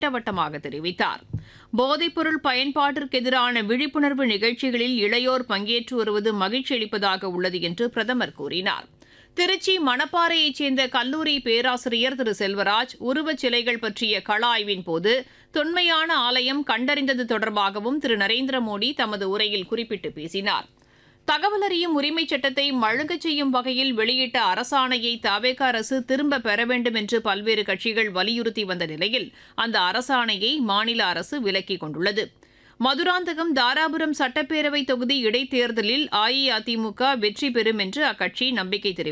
திட்டவட்டமாக தெரிவித்தார் போதைப்பொருள் பயன்பாட்டிற்கு எதிரான விழிப்புணர்வு நிகழ்ச்சிகளில் இளையோர் பங்கேற்று வருவது மகிழ்ச்சி அளிப்பதாக உள்ளது என்று பிரதமர் கூறினார் திருச்சி மணப்பாறையைச் சேர்ந்த கல்லூரி பேராசிரியர் திரு செல்வராஜ் உருவச் சிலைகள் பற்றிய கள ஆய்வின் போது தொன்மையான ஆலயம் கண்டறிந்தது தொடர்பாகவும் திரு நரேந்திர மோடி தமது உரையில் குறிப்பிட்டு பேசினார் தகவல் அறியும் உரிமைச் சட்டத்தை மழுங்கச் செய்யும் வகையில் வெளியிட்ட அரசாணையை தவேக அரசு திரும்ப பெற வேண்டும் என்று பல்வேறு கட்சிகள் வலியுறுத்தி வந்த நிலையில் அந்த அரசாணையை மாநில அரசு விலக்கிக் கொண்டுள்ளது மதுராந்தகம் தாராபுரம் சட்டப்பேரவை தொகுதி இடைத்தேர்தலில் அஇஅதிமுக வெற்றி பெறும் என்று அக்கட்சி நம்பிக்கை தெரிவித்துள்ளது